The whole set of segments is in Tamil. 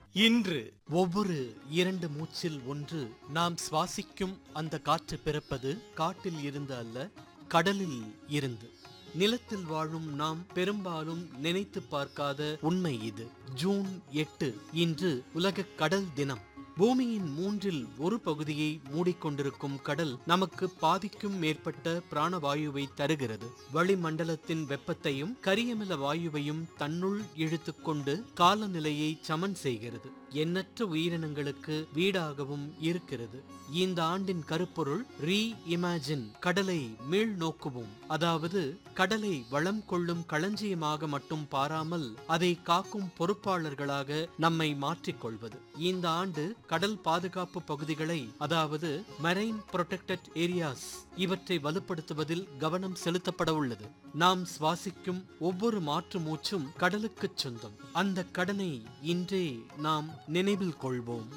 இன்று ஒவ்வொரு இரண்டு மூச்சில் ஒன்று நாம் சுவாசிக்கும் அந்த காற்று பிறப்பது காட்டில் இருந்து அல்ல கடலில் இருந்து நிலத்தில் வாழும் நாம் பெரும்பாலும் நினைத்து பார்க்காத உண்மை இது ஜூன் எட்டு இன்று உலக கடல் தினம் பூமியின் மூன்றில் ஒரு பகுதியை மூடிக்கொண்டிருக்கும் கடல் நமக்கு பாதிக்கும் மேற்பட்ட பிராணவாயுவை தருகிறது வளிமண்டலத்தின் வெப்பத்தையும் கரியமில வாயுவையும் தன்னுள் இழுத்துக்கொண்டு காலநிலையை சமன் செய்கிறது எண்ணற்ற உயிரினங்களுக்கு வீடாகவும் இருக்கிறது இந்த ஆண்டின் கருப்பொருள் ரீ இமேஜின் கடலை மீள் நோக்குவோம் அதாவது கடலை வளம் கொள்ளும் களஞ்சியமாக மட்டும் பாராமல் அதை காக்கும் பொறுப்பாளர்களாக நம்மை மாற்றிக்கொள்வது இந்த ஆண்டு கடல் பாதுகாப்பு பகுதிகளை அதாவது மரைன் புரொடெக்டட் ஏரியாஸ் இவற்றை வலுப்படுத்துவதில் கவனம் செலுத்தப்பட உள்ளது நாம் சுவாசிக்கும் ஒவ்வொரு மாற்று மூச்சும் கடலுக்குச் சொந்தம் அந்த கடனை இன்றே நாம் நினைவில் கொள்வோம்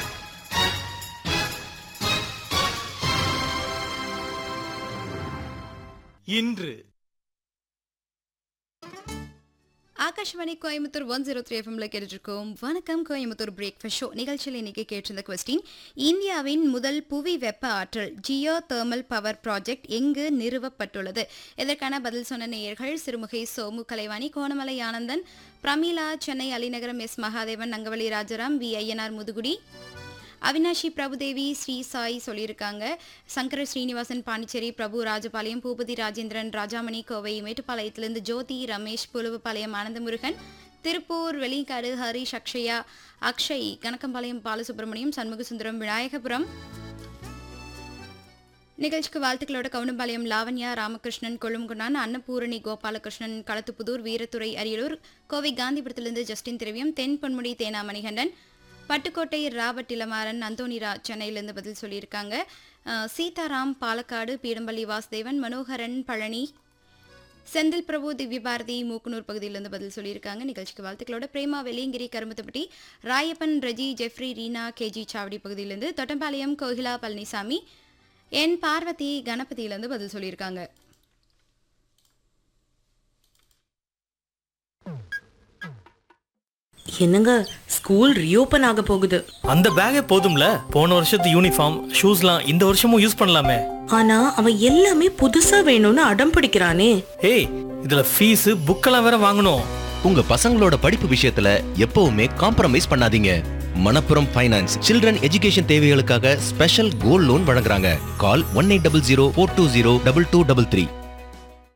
இன்று Akashvani Coimbatore one zero three எஃப்எம்ல கேட்டுருக்கோம் வணக்கம் கோயம்புத்தூர் பிரேக்ஃபாஸ்ட் ஷோ நிகழ்ச்சியில் இன்னைக்கு கேட்டிருந்த கொஸ்டின் இந்தியாவின் முதல் புவி வெப்ப ஆற்றல் ஜியோ தெர்மல் பவர் ப்ராஜெக்ட் எங்கு நிறுவப்பட்டுள்ளது இதற்கான பதில் சொன்ன நேயர்கள் சிறுமுகை சோமு கலைவாணி கோணமலை ஆனந்தன் பிரமீளா சென்னை அலிநகரம் எஸ் மகாதேவன் நங்கவலி ராஜாராம் வி ஐயனார் முதுகுடி அவினாஷி பிரபுதேவி ஸ்ரீ சாய் சொல்லியிருக்காங்க சங்கர ஸ்ரீனிவாசன் பாண்டிச்சேரி பிரபு ராஜபாளையம் பூபதி ராஜேந்திரன் ராஜாமணி கோவை மேட்டுப்பாளையத்திலிருந்து ஜோதி ரமேஷ் புலுவப்பாளையம் ஆனந்தமுருகன் திருப்பூர் வெளிக்காடு ஹரிஷ் அக்ஷயா அக்ஷய் கணக்கம்பாளையம் பாலசுப்ரமணியம் சண்முகசுந்தரம் விநாயகபுரம் நிகழ்ச்சிக்கு வாழ்த்துக்களோட கவுனம்பாளையம் லாவண்யா ராமகிருஷ்ணன் கொழுங்குன்னான் அன்னபூரணி கோபாலகிருஷ்ணன் களத்துப்புதூர் வீரத்துறை அரியலூர் கோவை காந்திபுரத்திலிருந்து ஜஸ்டின் திரவியம் தென் பொன்முடி தேனா மணிகண்டன் பட்டுக்கோட்டை ராபர்ட் இளமாறன் அந்தோனிரா சென்னையிலேருந்து பதில் சொல்லியிருக்காங்க அஹ், சீதாராம் பாலக்காடு பீடம்பள்ளி வாசுதேவன் மனோகரன் பழனி செந்தில் பிரபு திவ்யபாரதி மூக்குனூர் பகுதியிலிருந்து பதில் சொல்லியிருக்காங்க நிகழ்ச்சிக்கு வாழ்த்துக்களோட பிரேமா வெள்ளியங்கிரி கருமத்தப்பட்டி ராயப்பன் ரஜி ஜெஃப்ரி ரீனா கேஜி சாவடி பகுதியிலிருந்து தொட்டம்பாளையம் கோகிலா பழனிசாமி என் பார்வதி கணபதியிலிருந்து பதில் சொல்லியிருக்காங்க என்னங்க ஸ்கூல் ரீஓபன் ஆக போகுது அந்த பேக்கே போதும்ல போன வருஷத்து யூனிஃபார்ம் ஷூஸ்லாம் இந்த வருஷமும் யூஸ் பண்ணலாமே ஆனா அவன் எல்லாமே புதுசா வேணும்னு அடம் பிடிக்கிறானே ஏய் இதுல ஃபீஸ் புக்கெல்லாம் வேற வாங்கணும் உங்க பசங்களோட படிப்பு விஷயத்துல எப்பவுமே காம்ப்ரமைஸ் பண்ணாதீங்க மணப்புரம் ஃபைனான்ஸ் சில்ட்ரன் எஜுகேஷன் தேவைகளுக்காக ஸ்பெஷல் கோல்ட் லோன் வழங்குறாங்க call one eight double zero four two zero double two double three